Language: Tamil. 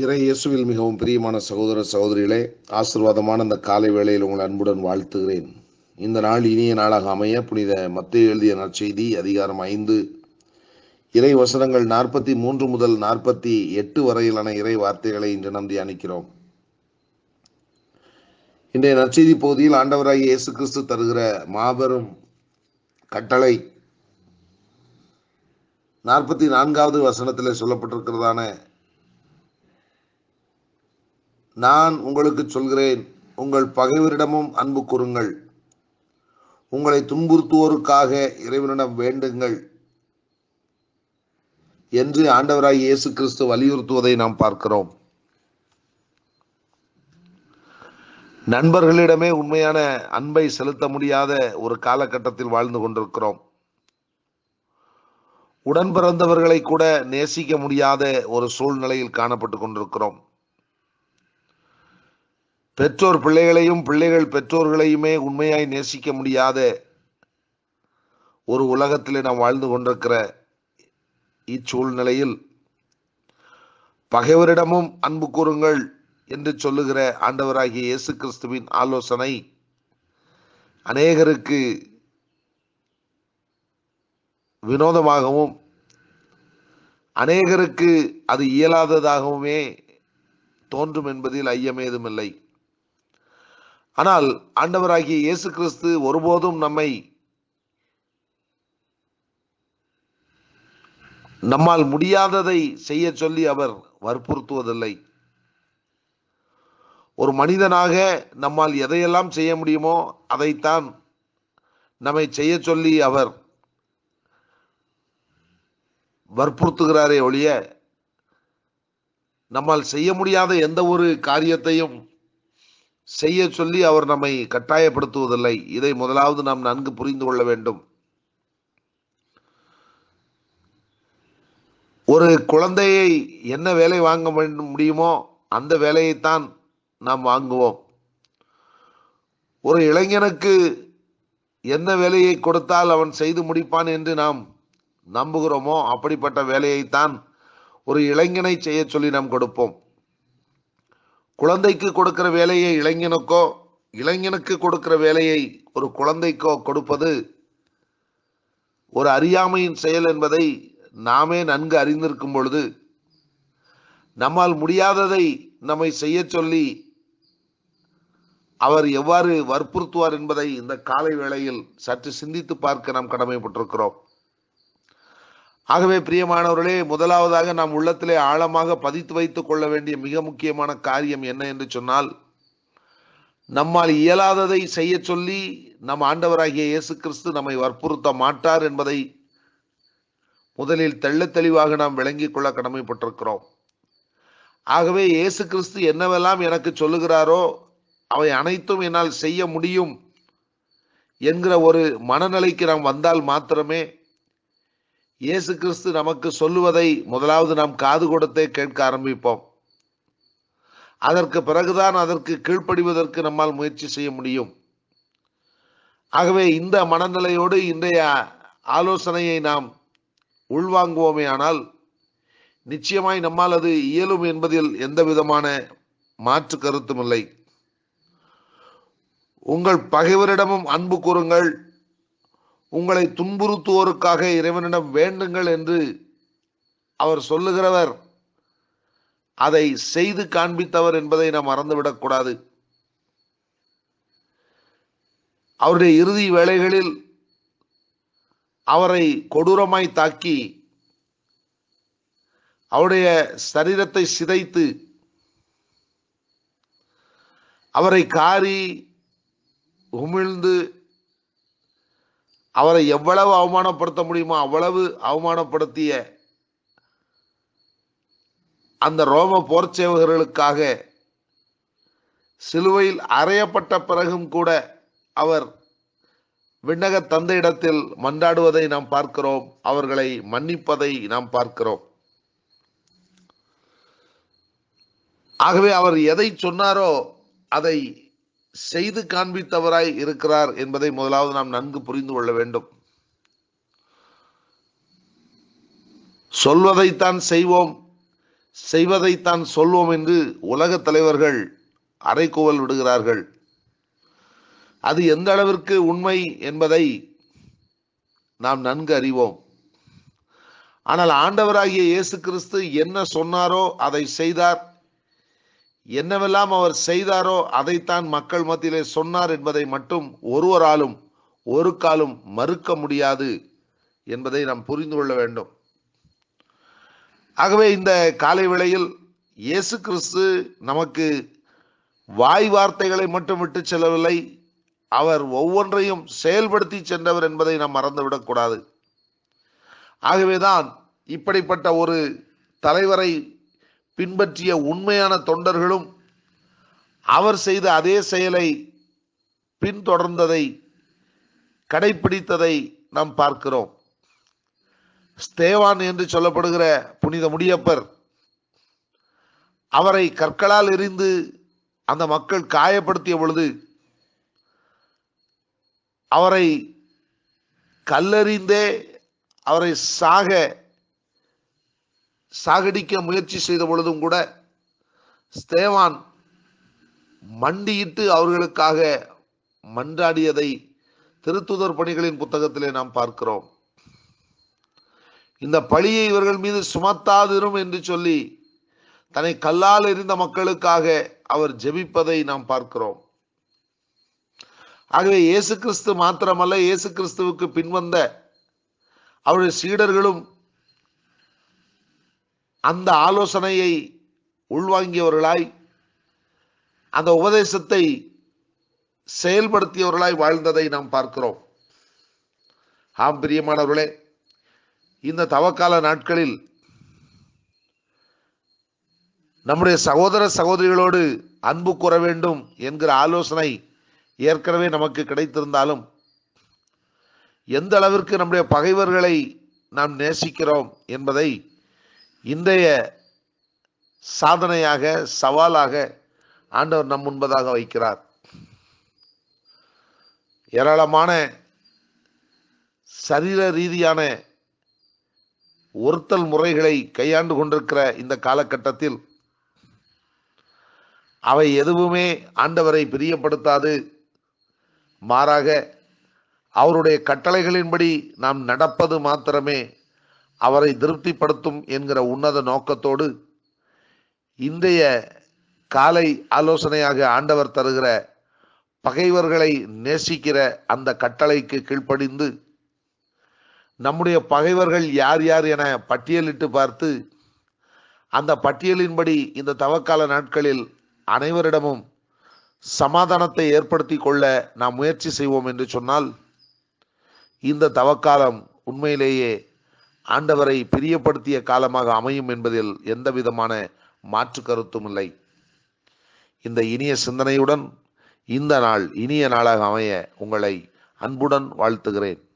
இறை இயேசுவில் மிகவும் பிரியமான சகோதர சகோதரிகளே ஆசீர்வாதமான இந்த காலை வேளையில் உங்கள் அன்புடன் வாழ்த்துகிறேன் இந்த நாள் இனிய நாளாக அமைய புனித மத்திய எழுதிய நற்செய்தி அதிகாரம் ஐந்து இறை வசனங்கள் நாற்பத்தி மூன்று முதல் நாற்பத்தி எட்டு வரையிலான இறை வார்த்தைகளை இன்று நாம் தியானிக்கிறோம் இன்றைய நற்செய்தி பகுதியில் ஆண்டவராகிய இயேசு கிறிஸ்து தருகிற மாபெரும் கட்டளை நாற்பத்தி நான்காவது வசனத்தில் சொல்லப்பட்டிருக்கிறதான நான் உங்களுக்கு சொல்கிறேன் உங்கள் பகைவரிடமும் அன்பு கூறுங்கள் உங்களை துன்புறுத்துவோருக்காக இறைவனிடம் வேண்டுங்கள் என்று ஆண்டவராய் இயேசு கிறிஸ்து வலியுறுத்துவதை நாம் பார்க்கிறோம் நண்பர்களிடமே உண்மையான அன்பை செலுத்த முடியாத ஒரு காலகட்டத்தில் வாழ்ந்து கொண்டிருக்கிறோம் உடன் பிறந்தவர்களை கூட நேசிக்க முடியாத ஒரு சூழ்நிலையில் காணப்பட்டு கொண்டிருக்கிறோம் பெற்றோர் பிள்ளைகளையும் பிள்ளைகள் பெற்றோர்களையுமே உண்மையாய் நேசிக்க முடியாத ஒரு உலகத்திலே நாம் வாழ்ந்து கொண்டிருக்கிற இச்சூழ்நிலையில் பகைவரிடமும் அன்பு கூறுங்கள் என்று சொல்லுகிற ஆண்டவராகிய இயேசு கிறிஸ்துவின் ஆலோசனை அநேகருக்கு வினோதமாகவும் அநேகருக்கு அது இயலாததாகவுமே தோன்றும் என்பதில் ஐயமேதுமில்லை ஆனால் ஆண்டவராகிய இயேசு கிறிஸ்து ஒருபோதும் நம்மை நம்மால் முடியாததை செய்ய சொல்லி அவர் வற்புறுத்துவதில்லை ஒரு மனிதனாக நம்மால் எதையெல்லாம் செய்ய முடியுமோ அதைத்தான் நம்மை செய்ய சொல்லி அவர் வற்புறுத்துகிறாரே ஒழிய நம்மால் செய்ய முடியாத எந்த ஒரு காரியத்தையும் செய்ய சொல்லி அவர் நம்மை கட்டாயப்படுத்துவதில்லை இதை முதலாவது நாம் நன்கு புரிந்து கொள்ள வேண்டும் ஒரு குழந்தையை என்ன வேலை வாங்க முடியுமோ அந்த வேலையைத்தான் நாம் வாங்குவோம் ஒரு இளைஞனுக்கு என்ன வேலையை கொடுத்தால் அவன் செய்து முடிப்பான் என்று நாம் நம்புகிறோமோ அப்படிப்பட்ட வேலையைத்தான் ஒரு இளைஞனை செய்ய சொல்லி நாம் கொடுப்போம் குழந்தைக்கு கொடுக்கிற வேலையை இளைஞனுக்கோ இளைஞனுக்கு கொடுக்கிற வேலையை ஒரு குழந்தைக்கோ கொடுப்பது ஒரு அறியாமையின் செயல் என்பதை நாமே நன்கு அறிந்திருக்கும் பொழுது நம்மால் முடியாததை நம்மை செய்ய சொல்லி அவர் எவ்வாறு வற்புறுத்துவார் என்பதை இந்த காலை வேளையில் சற்று சிந்தித்து பார்க்க நாம் கடமைப்பட்டிருக்கிறோம் ஆகவே பிரியமானவர்களே முதலாவதாக நாம் உள்ளத்திலே ஆழமாக பதித்து வைத்துக் கொள்ள வேண்டிய மிக முக்கியமான காரியம் என்ன என்று சொன்னால் நம்மால் இயலாததை செய்ய சொல்லி நம் ஆண்டவராகிய இயேசு கிறிஸ்து நம்மை வற்புறுத்த மாட்டார் என்பதை முதலில் தெள்ள தெளிவாக நாம் விளங்கிக் கொள்ள கடமைப்பட்டிருக்கிறோம் ஆகவே இயேசு கிறிஸ்து என்னவெல்லாம் எனக்கு சொல்லுகிறாரோ அவை அனைத்தும் என்னால் செய்ய முடியும் என்கிற ஒரு மனநிலைக்கு நாம் வந்தால் மாத்திரமே இயேசு கிறிஸ்து நமக்கு சொல்லுவதை முதலாவது நாம் காது கொடுத்தே கேட்க ஆரம்பிப்போம் அதற்கு பிறகுதான் அதற்கு கீழ்ப்படிவதற்கு நம்மால் முயற்சி செய்ய முடியும் ஆகவே இந்த மனநிலையோடு இன்றைய ஆலோசனையை நாம் உள்வாங்குவோமே ஆனால் நிச்சயமாய் நம்மால் அது இயலும் என்பதில் எந்த விதமான மாற்று கருத்தும் இல்லை உங்கள் பகைவரிடமும் அன்பு கூறுங்கள் உங்களை துன்புறுத்துவோருக்காக இறைவனிடம் வேண்டுங்கள் என்று அவர் சொல்லுகிறவர் அதை செய்து காண்பித்தவர் என்பதை நாம் மறந்துவிடக்கூடாது அவருடைய இறுதி வேளைகளில் அவரை கொடூரமாய் தாக்கி அவருடைய சரீரத்தை சிதைத்து அவரை காரி உமிழ்ந்து அவரை எவ்வளவு அவமானப்படுத்த முடியுமோ அவ்வளவு அவமானப்படுத்திய அந்த ரோம போர்ச்சேவகர்களுக்காக சிலுவையில் அறையப்பட்ட பிறகும் கூட அவர் விண்ணக தந்தையிடத்தில் மன்றாடுவதை நாம் பார்க்கிறோம் அவர்களை மன்னிப்பதை நாம் பார்க்கிறோம் ஆகவே அவர் எதை சொன்னாரோ அதை செய்து காண்பித்தவராய் இருக்கிறார் என்பதை முதலாவது நாம் நன்கு புரிந்து கொள்ள வேண்டும் சொல்வதைத்தான் செய்வோம் செய்வதைத்தான் சொல்வோம் என்று உலக தலைவர்கள் அரைக்கூவல் விடுகிறார்கள் அது எந்த அளவிற்கு உண்மை என்பதை நாம் நன்கு அறிவோம் ஆனால் ஆண்டவராகிய இயேசு கிறிஸ்து என்ன சொன்னாரோ அதை செய்தார் என்னவெல்லாம் அவர் செய்தாரோ அதைத்தான் மக்கள் மத்தியிலே சொன்னார் என்பதை மட்டும் ஒருவராலும் ஒரு காலும் மறுக்க முடியாது என்பதை நாம் புரிந்து கொள்ள வேண்டும் ஆகவே இந்த காலை வேளையில் இயேசு கிறிஸ்து நமக்கு வாய் வார்த்தைகளை மட்டும் விட்டு செல்லவில்லை அவர் ஒவ்வொன்றையும் செயல்படுத்தி சென்றவர் என்பதை நாம் மறந்துவிடக்கூடாது ஆகவேதான் இப்படிப்பட்ட ஒரு தலைவரை பின்பற்றிய உண்மையான தொண்டர்களும் அவர் செய்த அதே செயலை பின்தொடர்ந்ததை கடைபிடித்ததை நாம் பார்க்கிறோம் ஸ்தேவான் என்று சொல்லப்படுகிற புனித முடியப்பர் அவரை கற்களால் எரிந்து அந்த மக்கள் காயப்படுத்திய பொழுது அவரை கல்லறிந்தே அவரை சாக சாகடிக்க முயற்சி செய்த பொழுதும் கூட ஸ்தேவான் மண்டியிட்டு அவர்களுக்காக மன்றாடியதை திருத்துதர் பணிகளின் புத்தகத்திலே நாம் பார்க்கிறோம் இந்த பழியை இவர்கள் மீது சுமத்தாதிரும் என்று சொல்லி தன்னை கல்லால் எறிந்த மக்களுக்காக அவர் ஜெபிப்பதை நாம் பார்க்கிறோம் ஆகவே இயேசு கிறிஸ்து மாத்திரமல்ல இயேசு கிறிஸ்துவுக்கு பின்வந்த அவருடைய சீடர்களும் அந்த ஆலோசனையை உள்வாங்கியவர்களாய் அந்த உபதேசத்தை செயல்படுத்தியவர்களாய் வாழ்ந்ததை நாம் பார்க்கிறோம் ஆம் பிரியமானவர்களே இந்த தவக்கால நாட்களில் நம்முடைய சகோதர சகோதரிகளோடு அன்பு கூற வேண்டும் என்கிற ஆலோசனை ஏற்கனவே நமக்கு கிடைத்திருந்தாலும் எந்த அளவிற்கு நம்முடைய பகைவர்களை நாம் நேசிக்கிறோம் என்பதை இன்றைய சாதனையாக சவாலாக ஆண்டவர் நம் முன்பதாக வைக்கிறார் ஏராளமான சரீர ரீதியான ஒருத்தல் முறைகளை கையாண்டு கொண்டிருக்கிற இந்த காலகட்டத்தில் அவை எதுவுமே ஆண்டவரை பிரியப்படுத்தாது மாறாக அவருடைய கட்டளைகளின்படி நாம் நடப்பது மாத்திரமே அவரை திருப்திப்படுத்தும் என்கிற உன்னத நோக்கத்தோடு இன்றைய காலை ஆலோசனையாக ஆண்டவர் தருகிற பகைவர்களை நேசிக்கிற அந்த கட்டளைக்கு கீழ்ப்படிந்து நம்முடைய பகைவர்கள் யார் யார் என பட்டியலிட்டு பார்த்து அந்த பட்டியலின்படி இந்த தவக்கால நாட்களில் அனைவரிடமும் சமாதானத்தை ஏற்படுத்தி கொள்ள நாம் முயற்சி செய்வோம் என்று சொன்னால் இந்த தவக்காலம் உண்மையிலேயே ஆண்டவரை பிரியப்படுத்திய காலமாக அமையும் என்பதில் எந்த விதமான மாற்று கருத்தும் இல்லை இந்த இனிய சிந்தனையுடன் இந்த நாள் இனிய நாளாக அமைய உங்களை அன்புடன் வாழ்த்துகிறேன்